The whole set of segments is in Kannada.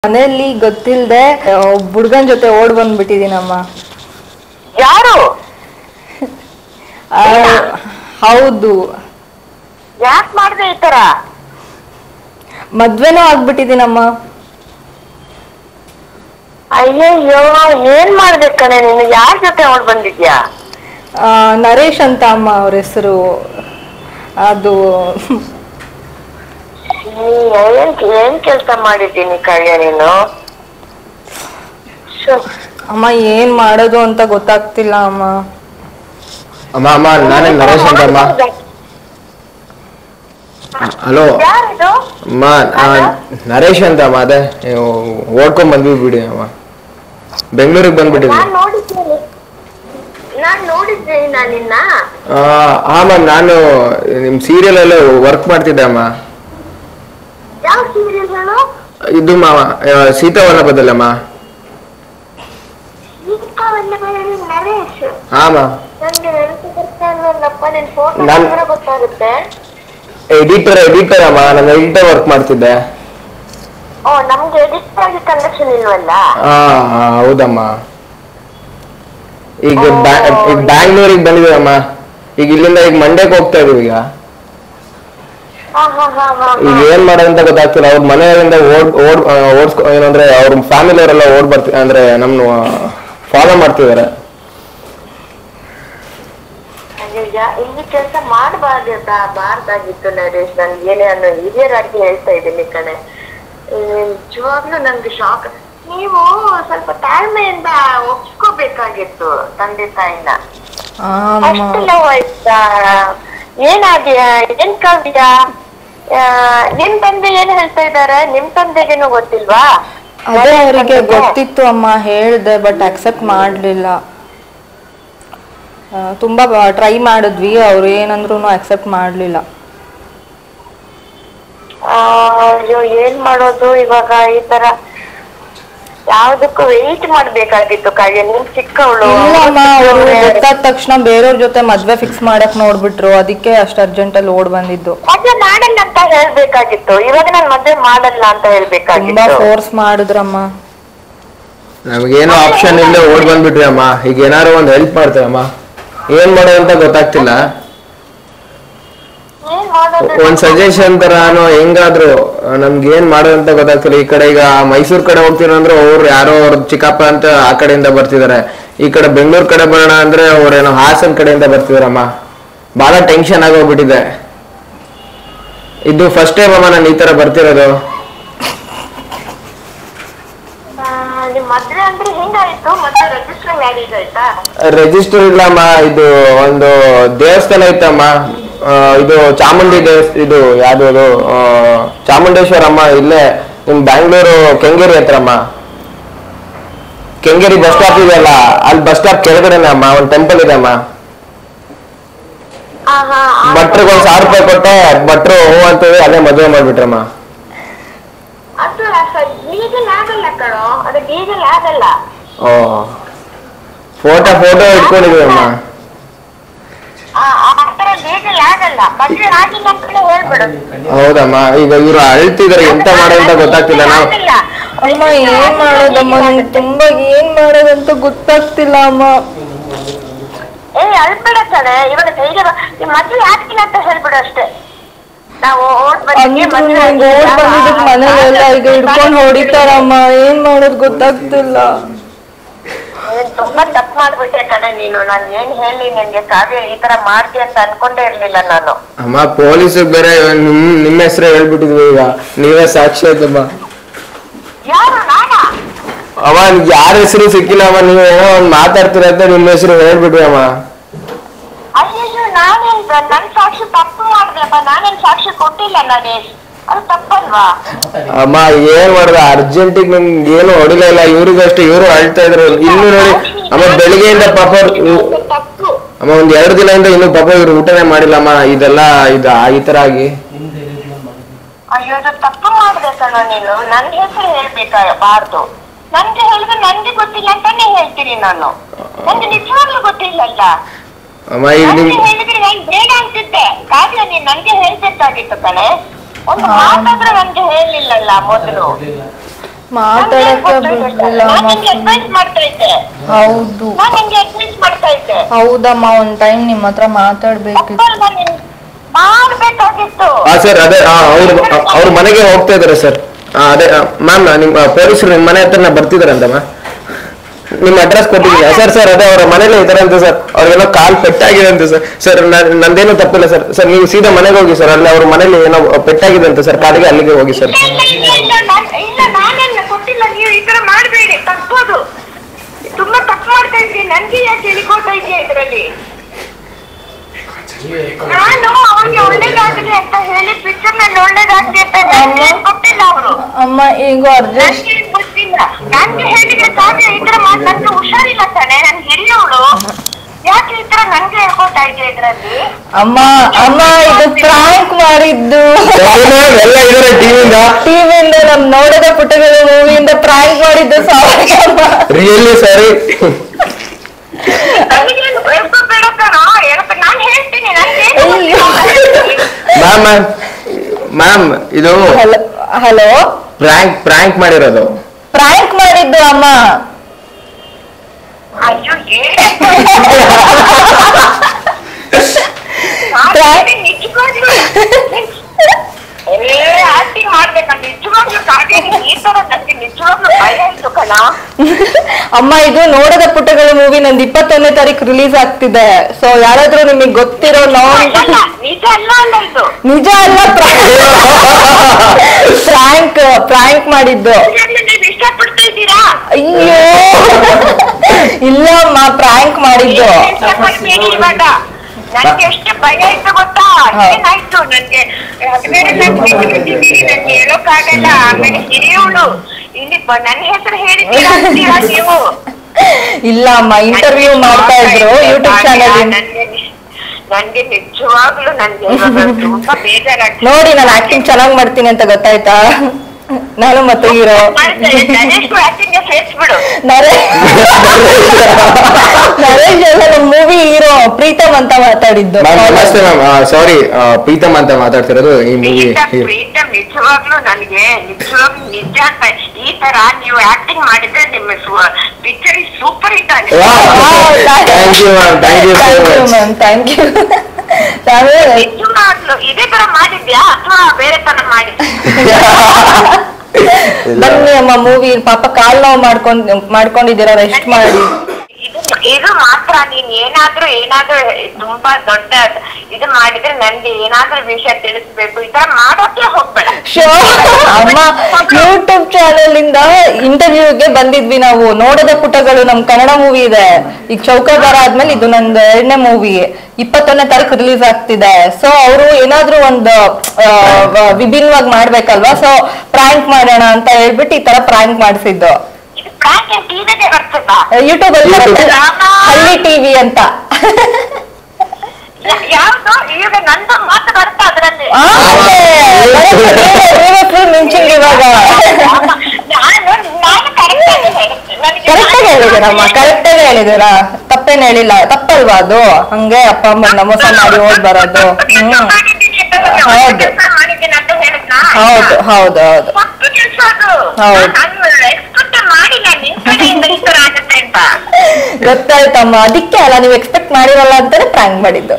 ಮನೆಯಲ್ಲಿ ಗೊತ್ತಿಲ್ದೆ ಒಬ್ಬ ಹುಡ್ಗನ್ ಜೊತೆ ಓಡ್ ಬಂದ್ಬಿಟ್ಟಿದೀನಮ್ಮ ಯಾರು ಆ, ಹೌದು ಯಾಕೆ ಮಾಡ್ದೆ ಈ ತರ ಮದ್ವೆನೂ ಆಗ್ಬಿಟ್ಟಿದೀನಮ್ಮ ಅಯ್ಯಯ್ಯೋ ಏನ್ ಮಾಡ್ದೆ ಕಣೆ ನೀನು ಯಾರ ಜೊತೆ ಹೊಡ್ ಬಂದಿದ್ಯಾ ಆ, ನರೇಶ್ ಅಂತ ಅಮ್ಮ ಅವ್ರ ಹೆಸರು ಅದು ನೀ ಏನ್ ಏನ್ ಕೆಲ್ಸ ಮಾಡಿದ್ದೀನಿ ಕಳ್ಯ ನೀನು ಶೋ. ಅಮ್ಮ ಏನ್ ಮಾಡೋದು ಅಂತ ಗೊತ್ತಾಗ್ತಿಲ್ಲ ಅಮ್ಮ ಅಮ್ಮ ಅಮ್ಮ ನಾನೇ ನರೇಶ್ ಅಂತ ಅಮ್ಮ ಹಲೋ ಯಾರಿದು ಅಮ್ಮ ಆ, ನರೇಶ್ ಅಂತ ಅಮ್ಮ ಅದೇ ನೀವು ಓಡ್ಕೊಂಡ್ ಬಂದ್ವಿ ಬಿಡಿ ಅಮ್ಮ ಬೆಂಗಳೂರಿಗೆ ಬಂದ್ಬಿಟ್ಟಿದ್ವಿ ನಾನ್ ನೋಡಿದ್ದೀನಿ ನಾನ್ ನೋಡಿದ್ದೆ ನಾ ನಿನ್ನ ಆ, ಆ ಅಮ್ಮ ನಾನು ನಿಮ್ ಸೀರಿಯಲ್ ಎಲ್ಲ ವರ್ಕ್ ಮಾಡ್ತಿದ್ದೆ ಅಮ್ಮ ಯಾವ ಸೀರಿಯಲ್ ಹೇಳು ಇದು ಮಾವ ಆ, ಸೀತಾವನ ಬದಲಮ್ಮ ದೀಪಾವಳಿ ನರೇಶ್ ಹಾ ಅಮ್ಮ ನನ್ಗೆ ನೆನಪು ಬರ್ತಾ ಇಲ್ವಲ್ಲಪ್ಪ ನಿನ್ ಫೋಟೋ ನಾನ್- ನೋಡಿದ್ರೆ ಗೊತ್ತಾಗುತ್ತೆ ಎಡಿಟರ್ ಎಡಿಟರ್ ಅಮ್ಮ ನಾನು ಎಡಿಟರ್ ವರ್ಕ್ ಮಾಡ್ತಿದ್ದೆ ಓ ನಮ್ಗೆ ಎಡಿಟ್ ಆಗಿ ಕನೆಕ್ಷನ್ ಇಲ್ವಲ್ಲ ಹಾ ಹಾ, ಹೌದಮ್ಮ ಈಗ ಬ್ಯಾ- ಈಗ ಬ್ಯಾಂಗ್ಳೂರಿಗೆ ಬಂದಿದ್ದೀವಮ್ಮ ಈಗ ಇಲ್ಲಿಂದ ಈಗ ಮಂಡ್ಯಕ್ಕೆ ಹೋಗ್ತಾ ಇದೀವಿ ಈಗ ಹಾ ಹಾ ಹಾ ಹಾ ಈಗ ಏನ್ ಮಾಡೋದಂತ ಗೊತ್ತಾಗ್ತಿಲ್ಲ ಅವ್ರ ಮನೆಯವರಿಂದ ಓಡ್ ಓಡ್ ಆ, ಓಡ್ಸ್ಕೊ ಏನಂದ್ರೆ ಅವ್ರ ಫ್ಯಾಮಿಲಿ ಅವರೆಲ್ಲ ಓಡ್ ಬರ್ತಿ ಅಂದ್ರೆ ನಮ್ನ ಫಾಲೋ ಮಾಡ್ತಿದಾರೆ ಅಯ್ಯಯ್ಯ ಇಲ್ಲಿ ಕೆಲಸ ಮಾಡಬಾರ್ದ ಬಾರ್ದಾಗಿತ್ತು ನರೇಶ್ ನನ್ಗೆ ಏನೇ ಅನ್ನೋ ಹಿರಿಯರಾಗಿ ಹೇಳ್ತಾ ಇದ್ದೀನಿ ಕಣೆ ಏ, ನಿಜವಾಗ್ಲೂ ನನ್ಗೆ ಶಾಕ್ ನೀವು ಸ್ವಲ್ಪ ತಾಳ್ಮೆಯಿಂದ ಒಪ್ಸ್ಕೋಬೇಕಾಗಿತ್ತು ತಂದೆ ತಾಯಿನ ಆ, ಅಮ್ಮ ಅಷ್ಟು ನೋವಾಯ್ತಾ ಏನಾದ್ಯಾ ಏನ್ ಕಾವ್ಯ ಆ, ನಿಮ್ ತಂದೆ ಏನ್ ಹೇಳ್ತಾ ಇದಾರೆ ನಿಮ್ ತಂದೆಗೇನು ಗೊತ್ತಿಲ್ವಾ ಅದೇ ಅವರಿಗೆ ಗೊತ್ತಿತ್ತು ಅಮ್ಮ ಹೇಳ್ದೆ ಬಟ್ ಅಕ್ಸೆಪ್ಟ್ ಮಾಡ್ಲಿಲ್ಲ ಆ, ತುಂಬಾ ಟ್ರೈ ಮಾಡಿದ್ವಿ ಅವ್ರು ಏನಂದ್ರು ಅಕ್ಸೆಪ್ಟ್ ಮಾಡ್ಲಿಲ್ಲ ಆ, ಅಯ್ಯೋ ಏನ್ ಮಾಡೋದು ಇವಾಗ ಈ ತರ ಯಾವ್ದಕ್ಕೂ ವೆಯ್ಟ್ ಮಾಡ್ಬೇಕಾಗಿತ್ತು ಕಾವ್ಯ ನೀನ್ ಚಿಕ್ಕವಳು ಇಲ್ಲಮ್ಮ ಅವರು ಗೊತ್ತಾದ ತಕ್ಷಣ ಬೇರೆಯವ್ರ ಜೊತೆ ಮದ್ವೆ ಫಿಕ್ಸ್ ಮಾಡಕ್ ನೋಡ್ಬಿಟ್ರು ಅದಕ್ಕೆ ಅಷ್ಟು ಅರ್ಜೆಂಟ್ ಅಲ್ಲಿ ಓಡ್ ಬಂದಿದ್ದು ಮದ್ವೆ ಮಾಡಲ್ಲ ಅಂತ ಹೇಳ್ಬೇಕಾಗಿತ್ತು ಇವಾಗ ನಾನ್ ಮದ್ವೆ ಮಾಡಲ್ಲ ಅಂತ ತುಂಬಾ ಹೇಳ್ಬೇಕಾಗಿತ್ತು ಫೋರ್ಸ್ ಮಾಡಿದ್ರಮ್ಮ ನಮಗೇನೋ ಆಪ್ಷನ್ ಇಲ್ಲದೆ ಓಡ್ ಬಂದ್ಬಿಟ್ವಿ ಅಮ್ಮ ಈಗ ಏನಾರು ಒಂದ್ ಹೆಲ್ಪ್ ಮಾಡ್ತೇವಮ್ಮ ಏನ್ ಮಾಡೋದಂತ ಗೊತ್ತಾಗ್ತಿಲ್ಲ ಏನ್ ಮಾಡೋದು ಒಂದ್ ಸಜೆಷನ್ ತರಾನು ಹೆಂಗಾದ್ರು ನಮ್ಗೆ ಏನ್ ಮಾಡೋದಂತ ಗೊತ್ತಾಗ್ತಿಲ್ಲ ಈ ಕಡೆ ಈಗ ಮೈಸೂರ್ ಕಡೆ ಹೋಗ್ತೀರ ಅಂದ್ರೆ ಅವ್ರು ಯಾರೋ ಅವ್ರ ಚಿಕ್ಕಪ್ಪ ಅಂತ ಆ ಕಡೆಯಿಂದ ಬರ್ತಿದಾರೆ ಈ ಕಡೆ ಬೆಂಗಳೂರ್ ಕಡೆ ಬರೋಣ ಅಂದ್ರೆ ಅವ್ರೇನೋ ಹಾಸನ್ ಕಡೆಯಿಂದ ಬರ್ತಿದಾರಮ್ಮ ಬಹಳ ಟೆನ್ಷನ್ ಆಗೋಗ್ಬಿಟ್ಟಿದೆ ಇದು ಫಸ್ಟ್ ಟೈಮ್ ಅಮ್ಮ ನಾನು ಈ ತರ ಬರ್ತಿರೋದು ಆ, ನಿಮ್ ಮದ್ವೆ ಅಂದ್ರೆ ಹೆಂಗಾಯ್ತು ಮದ್ವೆ ರಿಜಿಸ್ಟರ್ ಮ್ಯಾರೇಜ್ ಆಯ್ತಾ ರಿಜಿಸ್ಟರ್ ಇಲ್ಲಮ್ಮ ಇದು ಒಂದು ದೇವಸ್ಥಾನ ಇತ್ತಮ್ಮ ಆ, ಇದು ಚಾಮುಂಡಿ ದೇವಸ್ ಇದು ಯಾವ್ದು ಅದು ಆ, ಚಾಮುಂಡೇಶ್ವರಮ್ಮ ಇಲ್ಲೇ ನಿಮ್ ಬ್ಯಾಂಗ್ಳೂರು ಕೆಂಗೇರಿ ಹತ್ರಮ್ಮ ಕೆಂಗೇರಿ ಬಸ್ ಸ್ಟಾಪ್ ಇದೆಯಲ್ಲ ಅಲ್ಲಿ ಬಸ್ ಸ್ಟಾಪ್ ಕೆಳಗಡೆನೆ ಅಮ್ಮ ಒಂದು ಟೆಂಪಲ್ ಇದೆ ಅಮ್ಮ ಆ, ಹಾ, ಆ, ಭಟ್ರಿಗೆ ಒಂದ್ ಸಾವಿರ ರೂಪಾಯಿ ಕೊಟ್ಟೆ ಭಟ್ರು ಹ್ಞೂ ಅಂತೇಳಿ ಅದೇ ಮದುವೆ ಮಾಡ್ಬಿಟ್ರಮ್ಮ ಅದು ಲೀಗಲ್ ಆಗಲ್ಲ ಕಣೋ ಅದು ಲೀಗಲ್ ಆಗಲ್ಲ ಓ ಫೋಟೋ ಫೋಟೋ ಇಟ್ಕೊಂಡಿದೀವಮ್ಮ ಆ ಆ ತರ ಲೀಗಲ್ ಆಗಲ್ಲ ಮದ್ವೆ ಆಗಿಲ್ಲ ಅಂತ ಹೇಳ್ಬಿಡು ಹೌದಮ್ಮ ಈಗ ಇವ್ರು ಅಳ್ತಿದಾರೆ ಎಂತ ಮಾಡೋದಂತ ಗೊತ್ತಾಗ್ತಿಲ್ಲ ನಾವು ಆಗಿಲ್ಲ. ಅಮ್ಮ ಏನ್ ಮಾಡೋದಮ್ಮ ನಂಗೆ ತುಂಬಾ ಏನ್ ಮಾಡೋದಂತ ಗೊತ್ತಾಗ್ತಿಲ್ಲ ಅಮ್ಮ ಏ ಅಳ್ಬೇಡ ಕಣೆ ಇವಾಗ ಧೈರ್ಯ ಬ- ಈ ಮದ್ವೆ ಆಗಿಲ್ಲ ಅಂತ ಹೇಳ್ಬಿಡು ಅಷ್ಟೇ ನಾವು ಓಡ್ ಬಂದಿದ್ವಿ, ಅಂದ್ರು ಮದ್ವೆ ನಂಗೆ ಓಡ್ ಆಗಿಲ್ಲ. ಬಂದಿದ್ದಕ್ ಮನೇಲೆಲ್ಲ ಈಗ ಹಿಡ್ಕೊಂಡ್ ಹೊಡಿತಾರಮ್ಮ ಏನ್ ಮಾಡೋದ್ ಗೊತ್ತಾಗ್ತಿಲ್ಲ ನೀನ್ ತುಂಬಾ ತಪ್ಪು ಮಾಡ್ಬಿಟ್ಟೆ ಕಣೆ ನೀನು ನಾನು ಏನ್ ಹೇಳಿ ನಿನ್ಗೆ ಕಾವ್ಯ ಈ ತರ ಮಾಡ್ತೀಯ ಅಂತ ಅನ್ಕೊಂಡೇ ಇರ್ಲಿಲ್ಲ ನಾನು ಅಮ್ಮ ಪೊಲೀಸರು ಬೇರೆ ನಿಮ್ ನಿಮ್ಮ ಹೆಸರೇ ಹೇಳ್ಬಿಟ್ಟಿದ್ವಿ ಈಗ ನೀವೇ ಸಾಕ್ಷಿ ಆಯ್ತಮ್ಮ ಯಾರು ನಾನಾ ಅಮ್ಮ ಯಾರ ಹೆಸರು ಸಿಕ್ಕಿಲ್ಲ ಅಮ್ಮ ನೀವು ಏನೋ ಒಂದ್ ಮಾತಾಡ್ತೀರ ಅಂತ ನಿಮ್ಮ ಹೆಸರು ಹೇಳ್ಬಿಟ್ವಿ ಅಮ್ಮ ಅಯ್ಯಯ್ಯೋ ನಾನೇನ್ ನನ್ ಸಾಕ್ಷಿ ತಪ್ಪು ಮಾಡ್ದೆಪ್ಪ ನಾನೇನ್ ಸಾಕ್ಷಿ ಕೊಟ್ಟಿಲ್ಲ ನರೇಶ್ ಅದು ತಪ್ಪಲ್ವಾ ಅಮ್ಮ ಏನ್ ಮಾಡ್ದ ಅರ್ಜೆಂಟಿಗೆ ನಮ್ಗೆ ಏನು ಹೊಡಿಲ ಇಲ್ಲ ಇವ್ರಿಗಷ್ಟೇ ಇವರು ಅಳ್ತಾ ಇದ್ರು ಇನ್ನು ನೋಡಿ ಅಮ್ಮ ಬೆಳಿಗ್ಗೆಯಿಂದ ಪಾಪ ಅವ್ರು- ಇದು ತಪ್ಪು ಅಮ್ಮ ಒಂದ್ ಎರಡು ದಿನದಿಂದ ಇನ್ನು ಪಾಪ ಇವ್ರು ಊಟನೇ ಮಾಡಿಲ್ಲಮ್ಮ ಇದೆಲ್ಲ ಇದು ಆ- ಈ ತರ ಆಗಿ ಅಯ್ಯೋ ಅದು ತಪ್ಪು ಮಾಡ್ದೆ ಕಣ ನೀನು ನನ್ ಹೆಸರು ಹೇಳ್ಬೇಕಾಗಬಾರ್ದು ನನ್ಗೆ ಹೇಳಿದ್ರೆ ನನ್ಗೆ ಗೊತ್ತಿಲ್ಲ ಅಂತಾನೆ ಹೇಳ್ತೀನಿ ನಾನು ನನ್ಗೆ ನಿಜವಾಗ್ಲೂ ಗೊತ್ತಿಲ್ಲಲ್ಲ ಅಮ್ಮ ಈಗ ನಿಮ್ ನನ್ಗೆ ಹೇಳಿದ್ರೆ ನಾನು ಬೇಡ ಅಂತಿದ್ದೆ ಕಾವ್ಯ ನೀನ್ ನನ್ಗೆ ಹೇಳ್ಬೇಕಾಗಿತ್ತು ಕಣೆ ಒಂದು ಮಾತಾದ್ರೆ ನನ್ಗೆ ಹೇಳಿಲ್ಲಲ್ಲ ಮೊದಲು ಮಾತಾಡಕ್ಕೆ ಬಿಡ್ಲಿಲ್ಲ ಅಮ್ಮ ಅಡ್ವೈಸ್ ಮಾಡ್ತಾ ಇದ್ದೆ ಹೌದು ನಾನ್ ನಿಂಗೆ ಅಡ್ವೈಸ್ ಮಾಡ್ತಾ ಇದ್ದೆ ಹೌದಮ್ಮ ಒಂದ್ ಟೈಮ್ ನಿಮ್ ಹತ್ರ ಮಾತಾಡ್ಬೇಕಿತ್ತು ಅಪ್ಪ ನಾನ್ ನಿನ್- ಮಾಡ್ಬೇಕಾಗಿತ್ತು ಹಾ ಸರ್ ಅದೇ ಆ, ಅವ್ರು ಅವ್ರ ಮನೆಗೆ ಹೋಗ್ತಾ ಇದಾರೆ ಸರ್ ಅದೇ ಮ್ಯಾಮ್ ನಿಮ್ ಪೊಲೀಸರು ನಿಮ್ ಮನೆ ಹತ್ರನ ಬರ್ತಿದಾರಂತಮ್ಮ ನಿಮ್ಮ ಅಡ್ರೆಸ್ ಕೊಟ್ಟಿದ್ದೀನಿ ಸರ್ ಸರ್ ಅದೇ ಅವ್ರ ಮನೇಲಿ ಇದಾರೆ ಅಂತ ಸರ್ ಅವ್ರಿಗೆಲ್ಲ ಕಾಲ್ ಪೆಟ್ಟಾಗಿದೆ ಅಂತ ಸರ್ ಸರ್ ನಂದೇನು ತಪ್ಪಿಲ್ಲ ಸರ್ ಸರ್ ನೀವು ಸೀದಾ ಮನೆಗೆ ಹೋಗಿ ಸರ್ ಅಲ್ಲಿ ಅವ್ರ ಮನೇಲಿ ಏನೋ ಪೆಟ್ಟಾಗಿದೆ ಅಂತ ಸರ್ ಕಾಲಿಗೆ ಅಲ್ಲಿಗೆ ಹೋಗಿ ಸರ್ ಇಲ್ಲ, ಇಲ್ಲ, ಇಲ್ಲ, ಇಲ್ಲ, ನಾನ್- ಇಲ್ಲ ನಾನೇನು ಕೊಟ್ಟಿಲ್ಲ ನೀವು ಈ ತರ ಮಾಡಬೇಡಿ ತಪ್ಪದು ತುಂಬಾ ತಪ್ಪು ಮಾಡ್ತಾ ಇದ್ರಿ ನನ್ಗೆ ಯಾಕೆ ಹೇಳಿಕೊಡ್ತಾ ಇದೆಯಾ ಇದ್ರಲ್ಲಿ ನಾನು ಅವ್ರಿಗೆ ಒಳ್ಳೇದಾಗಿದೆ ಅಂತ ಹೇಳಿ ಪಿಕ್ಚರ್ ನಲ್ಲಿ ಒಳ್ಳೇದಾಗಿದೆ ಅಂತ ನನ್ಗೆ ಏನ್ ಗೊತ್ತಿಲ್ಲ ಅವರು ಅಮ್ಮ ಈಗ ಅರ್ಜೆಂಟ್ ನನ್ಗೆ ಏನ್ ಗೊತ್ತಿಲ್ಲ ನನ್ಗೆ ಹೇಳಿದ್ರೆ ಕಾವ್ಯ ಈ ತರ ಮಾಡಿ ನನ್ಗೆ ಹುಷಾರಿಲ್ಲ ತಾನೆ ನನ್ ಹಿರಿಯವಳು ಯಾಕೆ ಈ ತರ ನನ್ಗೆ ಹೇಳ್ಕೊತಾ ಇದೆಯಾ ಇದ್ರಲ್ಲಿ ಅಮ್ಮ ಅಮ್ಮ ಇದು ಪ್ರಾಂಕ್ ಮಾಡಿದ್ದು ಎಲ್ಲ ಇದಾರೆ ಟಿವಿಯಿಂದ ಟಿವಿಯಿಂದ ನಮ್ ನೋಡದ ಪುಟಗಳು ಮೂವಿಯಿಂದ ಪ್ರಾಂಕ್ ಮಾಡಿದ್ದು ಸಾರಿ ಅಮ್ಮ ರಿಯಲಿ ಸರಿ ನನಗೇನು ಹೇಳ್ಕೊಬೇಡ ಕಣೋ, ಹೇಳ್ಕೊ- ನಾನ್ ಹೇಳ್ತೀನಿ ನನ್ಗೆ ಅಯ್ಯೋ. ಮ್ಯಾಮ್ ಮ್ಯಾಮ್ ಮ್ಯಾಮ್ ಇದು ಹಲೋ ಹಲೋ ಪ್ರ್ಯಾಂಕ್ ಪ್ರ್ಯಾಂಕ್ ಮಾಡಿರೋದು ಪ್ರಾಂಕ್ ಮಾಡಿದ್ದು ಅಮ್ಮ ಅಯ್ಯೋ ಏನು Prank- ನಿಜವಾಗ್ಲೂ ಏ ಆಕ್ಟಿಂಗ್ ಮಾಡ್ಬೇಕಂತ ನಿಜವಾಗ್ಲೂ ಕಾವ್ಯ ನೀನ್ ಈ ತರ ನನ್ಗೆ ನಿಜವಾಗ್ಲೂ ಭಯ ಆಯ್ತು ಕಣ ಅಮ್ಮ ಇದು ನೋಡದ ಪುಟಗಳು ಮೂವಿ ನಂದು ಇಪ್ಪತ್ತೊಂದನೇ ತಾರೀಕು ರಿಲೀಸ್ ಆಗ್ತಿದೆ ಸೊ ಯಾರಾದ್ರೂ ನಿಮಗೆ ಗೊತ್ತಿರೋ ನಾನ್ ಅಲ್ಲ, ನಿಜ ಅಲ್ಲ ಅಲ್ಲ ಇದು ನಿಜ ಅಲ್ಲ ಪ್ರಾಂಕ್ ಪ್ರಾಂಕ್ ಮಾಡಿದ್ದು ಇದನ್ನ ನೀವ್ ಇಷ್ಟಪಡ್ತಾ ಇದ್ದೀರಾ ಅಯ್ಯೋ ಇಲ್ಲ ಅಮ್ಮ ಪ್ರಾಂಕ್ ಮಾಡಿದ್ದು ಏನ್ ಇಷ್ಟಪಡ್ಬೇಡಿ ಇವಾಗ ನನ್ಗೆ ಎಷ್ಟು ಭಯ ಆಯ್ತು ಗೊತ್ತಾ ಹಾ. ಏನಾಯ್ತು ನನ್ಗೆ ಅದು ಬೇರೆ ನಾನ್ ಬಿಟ್ಟಿದ್ದೀನಿ ನನ್ಗೆ ಹೇಳೋಕ್ಕಾಗಲ್ಲ ಆಮೇಲೆ ಹಿರಿಯವಳು ಇಲ್ಲಿ ಬ- ನನ್ನ ಹೆಸರು ಹೇಳಿದ್ದೀರಾ ಅಂತೀರಾ ನೀವು ಇಲ್ಲ ಅಮ್ಮ ಇಂಟರ್ವ್ಯೂ ಮಾಡ್ತಾ ಇದ್ರು ಯೂಟ್ಯೂಬ್ ಚಾನಲ್ ನನ್ಗೆ ನನ್ಗೆ ನಿಜವಾಗ್ಲೂ ನನ್ಗೆ ಇವಾಗ ತುಂಬಾ ಬೇಜಾರಾಗ್ತದೆ ನೋಡಿ ನಾನು ಆಕ್ಟಿಂಗ್ ಚೆನ್ನಾಗ್ ಮಾಡ್ತೀನಿ ಅಂತ ಗೊತ್ತಾಯ್ತಾ ನಾನು ಮತ್ತೆ ಹೀರೋ ನರೇಶ್ ಆಕ್ಟಿಂಗ್ ಸೇರ್ಸ್ಬಿಡು ನರೇಶ್ ನರೇಶ್ ಎಲ್ಲ ನಮ್ ಮೂವಿ ಹೀರೋ ಪ್ರೀತಮ್ ಅಂತ ಮಾತಾಡಿದ್ದು ಮ್ಯಾಮ್ ನಮಸ್ತೆ ಮ್ಯಾಮ್ ಸಾರಿ ಪ್ರೀತಮ್ ಅಂತ ಮಾತಾಡ್ತಿರೋದು ಈ ಮೂವಿ ಪ್ರೀತಮ್ ಪ್ರೀತಮ್ ನಿಜವಾಗ್ಲೂ ನನಗೆ ನಿಜವಾಗ್ಲೂ ನಿಜ ಅಂತ ಈ ತರ ನೀವು ಆಕ್ಟಿಂಗ್ ಮಾಡಿದ್ರೆ ನಿಮ್ಮ ಪಿಕ್ಚರ್ ಸೂಪರ್ ಹಿಟ್ ಆಗಿದೆ thank you ma'am thank you so much ma'am thank you ನಿಜವಾಗ್ಲೂ ಇದೇ ತರ ಮಾಡಿದ್ಯಾ ಅಥವಾ ಬೇರೆ ತರ ಮಾಡಿದ್ಯಾ ಬನ್ನಿ ಅಮ್ಮ ಮೂವಿ ಪಾಪ ಕಾಲ್ ನೋವು ಮಾಡ್ಕೊಂಡ್ ಮಾಡ್ಕೊಂಡಿದ್ದೀರಾ ರೆಸ್ಟ್ ಮಾಡಿ ಇದು ಇದು ಮಾತ್ರ ನೀನ್ ಏನಾದ್ರೂ ಏನಾದ್ರೂ ತುಂಬಾ ದೊಡ್ಡ ಇದು ಮಾಡಿದ್ರೆ ನನ್ಗೆ ಏನಾದ್ರೂ ವಿಷಯ ತಿಳಿಸ್ಬೇಕು ಈ ತರ ಮಾಡೋಕೆ ಹೋಗ್ಬೇಡ ಶೋ ಅಮ್ಮ ಯೂಟ್ಯೂಬ್ ಚಾನೆಲ್ ಇಂದ ಇಂಟರ್ವ್ಯೂಗೆ ಬಂದಿದ್ವಿ ನಾವು ನೋಡದ ಪುಟಗಳು ನಮ್ ಕನ್ನಡ ಮೂವಿ ಇದೆ ಈಗ ಚೌಕಾಬಾರ ಆದ್ಮೇಲೆ ಇದು ನಂದು ಎರಡನೇ ಮೂವಿ ಇಪ್ಪತ್ತೊಂದನೇ ತಾರೀಕು ರಿಲೀಸ್ ಆಗ್ತಿದೆ ಸೊ ಅವರು ಏನಾದ್ರೂ ಒಂದು ಆ, ವ- ವಿಭಿನ್ನವಾಗಿ ಮಾಡ್ಬೇಕಲ್ವಾ ಸೊ ಪ್ರಾಂಕ್ ಮಾಡೋಣ ಅಂತ ಹೇಳ್ಬಿಟ್ಟು ಈ ತರ ಪ್ರಾಂಕ್ ಮಾಡಿಸಿದ್ದು ಇದು ಪ್ರಾಂಕ್ ಟಿವಿಗೆ ಬರ್ತದಾ ಯೂಟ್ಯೂಬ್ ಅಲ್ಲಿ ಬರುತ್ತೆ. ಹಳ್ಳಿ ಟಿವಿ ಅಂತ ಯಾ- ಯಾವ್ದು ಈಗ ನಂದು ಮಾತು ಬರ್ತಾ ಅದ್ರಲ್ಲಿ ಆ, ಅದೇ. ಬರುತ್ತೆ. ನೀವೇ- ನೀವೇ full ಮಿಂಚಿಂಗ್ ಇವಾಗ ನಾನು ನಾನು ಕರೆಕ್ಟ್ ಆಗಿ ಹೇಳಿದ್ದೆ. ನನಗೆ ಕರೆಕ್ಟ್ ಆಗಿ ಹೇಳಿದಿರಮ್ಮ ಕರೆಕ್ಟ್ ಆಗಿ ಹೇಳಿದಿರಾ ತಪ್ಪೇನ್ ಹೇಳಿಲ್ಲ ತಪ್ಪಲ್ವಾ ಅದು ಹಂಗೆ ಅಪ್ಪ ಅಮ್ಮನ್ನ ಮೋಸ ಮಾಡಿ ಓಡ್ ಬರೋದು ಹ್ಮ್ ಹೌದು. ಮಾಡಿದ್ದೀನಿ ಅಂತ ಹೇಳಿದ್ನಾ? ಹೌದು ಹೌದು ಹೌದು ತಪ್ಪು ಕೆಲ್ಸ ಅದು. ಹೌದು. ನಾನು expect ಮಾಡಿಲ್ಲ ನಿನ್ ಕಡೆಯಿಂದ ಈ ತರ ಆಗುತ್ತೆ ಅಂತ ಗೊತ್ತಾಯ್ತಮ್ಮ ಅದಕ್ಕೆ ಅಲ್ಲ ನೀವು ಎಕ್ಸ್ಪೆಕ್ಟ್ ಮಾಡಿರಲ್ಲ ಅಂತಾನೆ ಪ್ರಾಂಕ್ ಮಾಡಿದ್ದು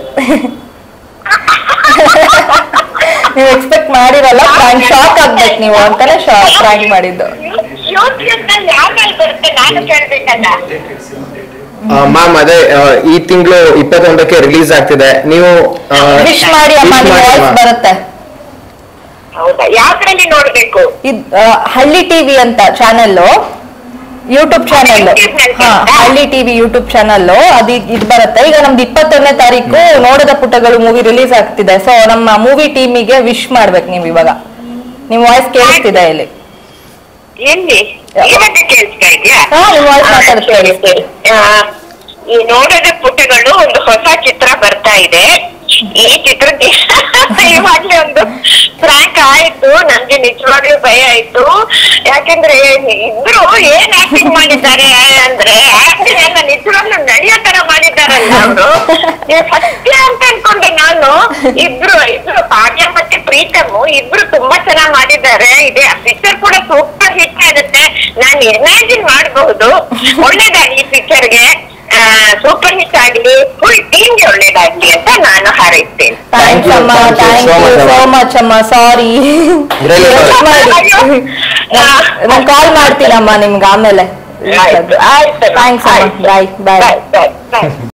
ನೀವು ಎಕ್ಸ್ಪೆಕ್ಟ್ ಮಾಡಿರಲ್ಲ ಪ್ರಾಂಕ್ ಶಾಕ್ ಆಗ್ಬೇಕು ನೀವು ಅಂತಾನೆ ಪ್ರಾಂಕ್ ಮಾಡಿದ್ದು ಯೋಚ್ಯದಲ್ಲಿ ಯಾವ್ದ್ರಲ್ಲಿ ಬರುತ್ತೆ ನಾನು ಕೇಳ್ಬೇಕಲ್ಲ ಮ್ಯಾಮ್ ಅದೇ ಆ, ಈ ತಿಂಗಳು ಇಪ್ಪತ್ತೊಂದಕ್ಕೆ ರಿಲೀಸ್ ಆಗ್ತಿದೆ ನೀವು ಆ, ವಿಶ್ ಮಾಡಿ ಅಮ್ಮ wish ನಿಮ್ಮ ಮಾಡಿ ವಾಯ್ಸ್ ಅಮ್ಮ. ಬರುತ್ತೆ ಹೌದಾ ಯಾವ್ದ್ರಲ್ಲಿ ನೋಡ್ಬೇಕು ಇದ್ ಆ, ಹಳ್ಳಿ ಟಿವಿ ಅಂತ ಚಾನೆಲ್ ಯೂಟ್ಯೂಬ್ ಚಾನೆಲ್ ಹಾ ಹಳ್ಳಿ ಟಿವಿ ಯೂಟ್ಯೂಬ್ ಚಾನೆಲ್ ಅದು ಇದು ಬರುತ್ತೆ ಈಗ ನಮ್ದು ಇಪ್ಪತ್ತೊಂದನೇ ತಾರೀಕು ನೋಡದ ಪುಟಗಳು ಮೂವಿ ರಿಲೀಸ್ ಆಗ್ತಿದೆ ಸೊ ನಮ್ಮ ಮೂವಿ ಟೀಮಿಗೆ ವಿಶ್ ಮಾಡ್ಬೇಕು ನೀವು ಇವಾಗ ನಿಮ್ ವಾಯ್ಸ್ ಕೇಳಿಸ್ತಿದೆ ಇಲ್ಲಿ ಎಲ್ಲಿ ಏನಂತ ಕೇಳಿಸ್ತಾ ಇದೆಯಾ ಹಾ, ನಿಮ್ voice ಮಾತಾಡ್ತಾ ಸರಿ, ಇದೆ. ಸರಿ. ಆ, ಈ ನೋಡದ ಪುಟಗಳು ಒಂದು ಹೊಸ ಚಿತ್ರ ಬರ್ತಾ ಇದೆ ಈ ಚಿತ್ರಕ್ಕೆ ಇವಾಗ್ಲೇ ಒಂದು ಫ್ರಾಂಕ್ ಆಯ್ತು ನನ್ಗೆ ನಿಜವಾಗ್ಲೂ ಭಯ ಆಯ್ತು ಯಾಕೆಂದ್ರೆ ಇಬ್ರು ಏನ್ ಆಕ್ಟಿಂಗ್ ಮಾಡಿದ್ದಾರೆ ಅಂದ್ರೆ ಆಕ್ಟಿಂಗ್ ಎಲ್ಲ ನಿಜವಾಗ್ಲೂ ನಡೆಯೋ ತರ ಮಾಡಿದ್ದಾರಲ್ಲ ಅವರು ಸತ್ಯ ಅಂತ ಅನ್ಕೊಂಡೆ ನಾನು ಇಬ್ರು ಇಬ್ರು ಭಾಗ್ಯ ಮತ್ತೆ ಪ್ರೀತಮ್ ಇಬ್ರು ತುಂಬಾ ಚೆನ್ನಾಗ್ ಮಾಡಿದ್ದಾರೆ ಇದೆ ಪಿಕ್ಚರ್ ಕೂಡ ಸೂಪರ್ ಹಿಟ್ ಆಗುತ್ತೆ ನಾನು ಇಮ್ಯಾಜಿನ್ ಮಾಡಬಹುದು ಒಳ್ಳೇದಾಗ್ಲಿ ಪಿಕ್ಚರ್ಗೆ ಸೂಪರ್ ಹಿಟ್ ಆಗ್ಲಿ ಫುಲ್ ಟೀಮ್ಗೆ ಒಳ್ಳೇದಾಗ್ಲಿ ಅಂತ ನಾನು ಹಾರೈಸ್ತೇನೆ ಥ್ಯಾಂಕ್ಸ್ you, ಅಮ್ಮ thank you thank so you much, so ಅಮ್ಮ. ಮಚ್ ಅಮ್ಮ ಸಾರಿ ಇದ್ರಲ್ಲಿ ಅಯ್ಯೋ. ನಾನು ಕಾಲ್ ಮಾಡ್ತೀನಮ್ಮ ನಿಮ್ಗೆ ಆಮೇಲೆ ಆಯ್ತು ಆಯ್ತು ಥ್ಯಾಂಕ್ಸ್ ಅಮ್ಮ ಬಾಯ್ ಬಾಯ್ ಬಾಯ್ ಬಾಯ್ ಬಾಯ್